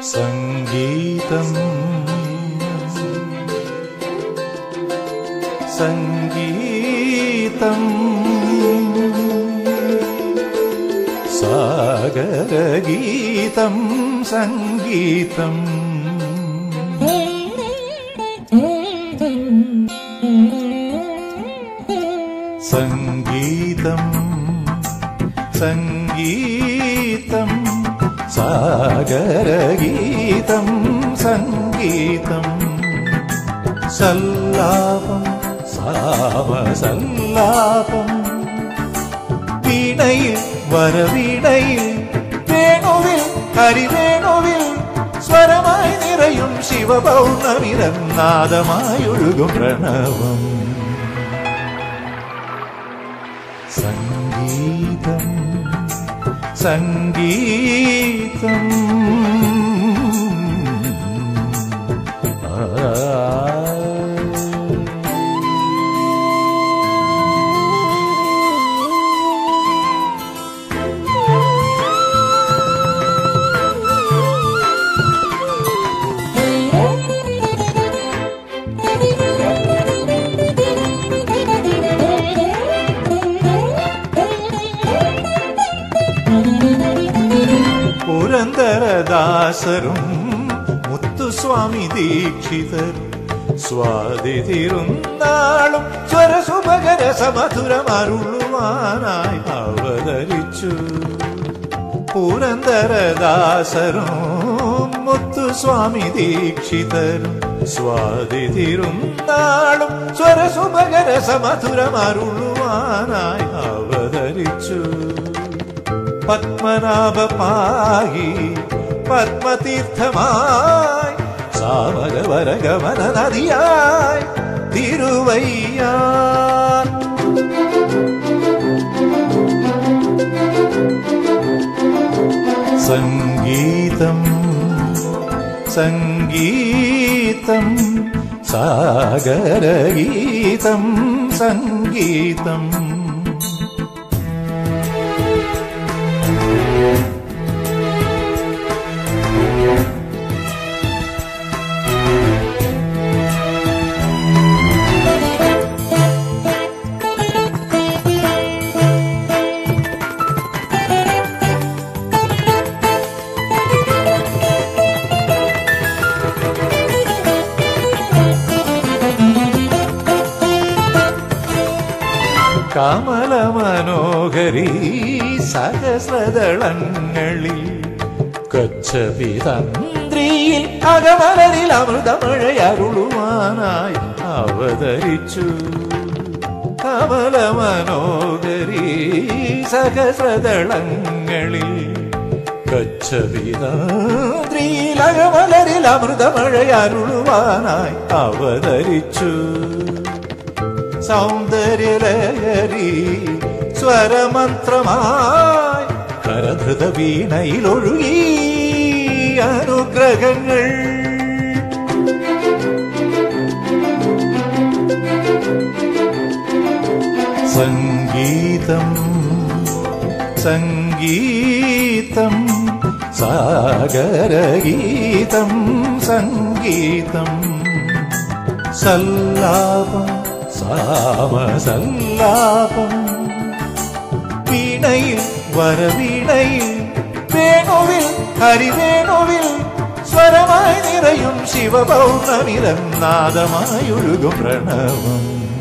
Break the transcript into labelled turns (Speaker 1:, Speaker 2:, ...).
Speaker 1: സംഗീതം സംഗീതം സാഗരഗീതം സംഗീതം സംഗീതം സംഗീതം സാഗരഗീതം സംഗീതം സല്ലാപം സാവസല്ലാപം വീണയിൽ വരവീണയിൽ വേണുവിൽ ഹരിവേണുവിൽ സ്വരമായി നിറയും ശിവപൗർണമിരനാദമായൊഴുകും പ്രണവം സംഗീതം സംഗീതം ആ പുരന്ദരദാസരും മുത്തുസ്വാമി ദീക്ഷിതർ സ്വാതി തിരുന്നാളും സ്വരസുഭകര സമധുരമരുളുവാനായി അവതരിച്ചു പുരന്ദരദാസരും മുത്തുസ്വാമി ദീക്ഷിതരും സ്വാതി തിരുന്നാളും സ്വരസുഭകര സമധുരമരുളുവാനായി അവതരിച്ചു പത്മനാഭ പാഹി പത്മതീർത്ഥമായി സാമരവരഗമന നദിയായി തിരുവയ്യാർ സംഗീതം സംഗീതം സാഗരഗീതം സംഗീതം കമലമനോഹരി സഹസ്രദളങ്ങളിൽ കൊച്ചപിതന്ത്രിയിൽ അകമലരിൽ അമൃതമഴയരുളുവാനായി അവതരിച്ചു കമലമനോഹരി സഹസ്രദളങ്ങളിൽ കൊച്ചപിതന്ത്രിയിൽ അകമലരിൽ അമൃതമഴയരുളുവാനായി അവതരിച്ചു സൗന്ദര്യലഹരി സ്വരമന്ത്രമായി കരധൃത വീണയിലൊഴുകി അനുഗ്രഹങ്ങൾ സംഗീതം സംഗീതം സാഗരഗീതം സംഗീതം സല്ലാപം സാമസല്ലാപം വീണയിൽ വരവീണയിൽ വേണുവിൽ ഹരിവേണുവിൽ സ്വരമായി നിറയും ശിവപൗർണമിരനാദമായൊഴുകും പ്രണവം